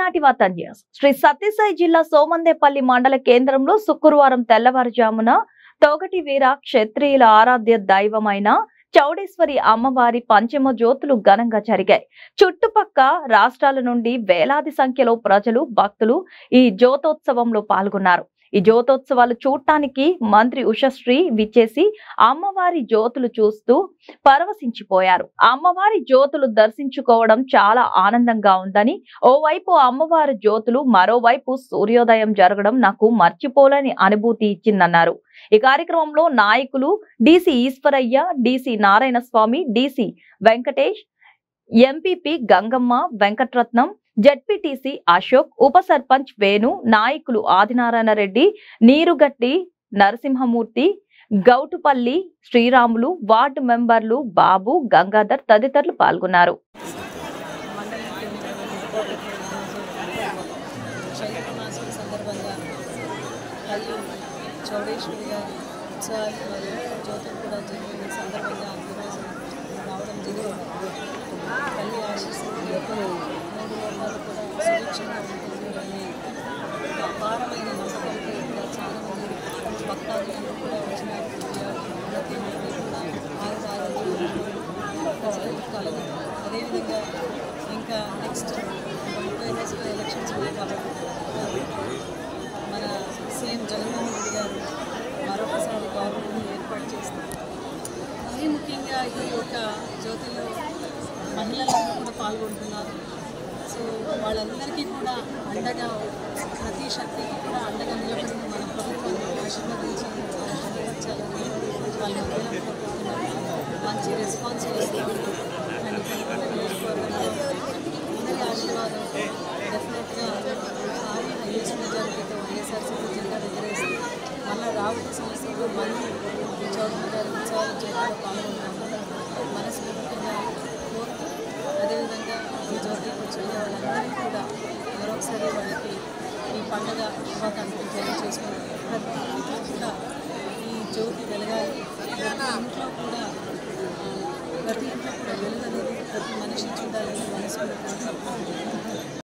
ఈనాటి వార్త న్యూస్ శ్రీ సత్యసాయి జిల్లా సోమందేపల్లి మండల కేంద్రంలో శుక్రవారం తెల్లవారుజామున తోగటి వీర క్షత్రియుల ఆరాధ్య దైవమైన చౌడేశ్వరి అమ్మవారి పంచమ జ్యోతులు ఘనంగా జరిగాయి చుట్టుపక్క రాష్ట్రాల నుండి వేలాది సంఖ్యలో ప్రజలు భక్తులు ఈ జ్యోతోత్సవంలో పాల్గొన్నారు ఈ జ్యోతోత్సవాలు చూడటానికి మంత్రి ఉషశ్రీ విచ్చేసి అమ్మవారి జ్యోతులు చూస్తూ పరవశించిపోయారు అమ్మవారి జ్యోతులు దర్శించుకోవడం చాలా ఆనందంగా ఉందని ఓవైపు అమ్మవారి జ్యోతులు మరోవైపు సూర్యోదయం జరగడం నాకు మర్చిపోలేని అనుభూతి ఇచ్చిందన్నారు ఈ కార్యక్రమంలో నాయకులు DC Eshwaraiah DC Narayana Swamy DC Venkatesh MPP Gangamma Venkatratnam ZPTC Ashok ఉప సర్పంచ్ వేణు నాయకులు ఆదినారాయణ రెడ్డి నీరుగట్టి నరసింహమూర్తి గౌటుపల్లి శ్రీరాములు వార్డు మెంబర్లు బాబు గంగాధర్ తదితరులు పాల్గొన్నారు చైత్రమాసం సందర్భంగా మరియు చౌడేశ్వరి గారి ఉత్సవాలు మరియు జ్యోతులు కూడా జరిగిన సందర్భంగా ఈరోజు రావడం జరిగింది తల్లి ఆశీస్సులు మూడు లోకాలు కూడా సురక్షంగా ఉంటుంది అనే ఒక అపారమైన నమ్మకంతో ఇక్కడ చాలా మంది భక్తాదులందరూ కూడా వచ్చినారు ప్రతి ఒక్కరికి కూడా ఆయుధాలు కలదు అదేవిధంగా ఇంకా నెక్స్ట్ ముప్పై రోజుల ఎలక్షన్స్ ఉన్నాయి కాబట్టి మన సీఎం జగన్మోహన్ రెడ్డి గారు మరొకసారి గవర్నమెంట్ని ఏర్పాటు చేస్తారు మరీ ముఖ్యంగా ఈ యొక్క జ్యోతిలో మహిళలందరూ కూడా పాల్గొంటున్నారు సో వాళ్ళందరికీ కూడా అండగా ప్రతి శక్తికి కూడా అండగా నిలబడి మన ప్రభుత్వాన్ని ఆశీర్వదించి ఆశీర్వదించాలని వాళ్ళ మహిళలు కోరుకుంటున్నారు మంచి రెస్పాన్స్ వస్తుంది అండ్ ఇక్కడ నియోజకవర్గంలో అందరి ఆశీర్వాదం డెఫినెట్గా భారీ హైయెస్ట్ మెజారిటీతో వైఎస్ఆర్సీపీ జెండా ఎగరేసి మళ్ళీ రాబోయే సంవత్సరంలో మళ్ళీ ఈ చౌడమ్మ గారి ఉత్సవాల జెండాలో పాల్గొంటాము మనస్ఫూర్తిగా కోరుతూ అదేవిధంగా ఈ జ్యోతికి వచ్చిన వాళ్ళందరికీ కూడా మరొకసారి వాళ్ళకి ఈ పండుగ శుభాకాంక్షలు తెలియజేసుకుంటాం ప్రతి ఇంట్లో కూడా ఈ జ్యోతి వెలగాలి ప్రతి ఇంట్లో కూడా ఆ, ప్రతి ఇంట్లో కూడా వెలుగు అనేది ప్రతి మనిషి చూడాలని మనస్ఫూర్తిగా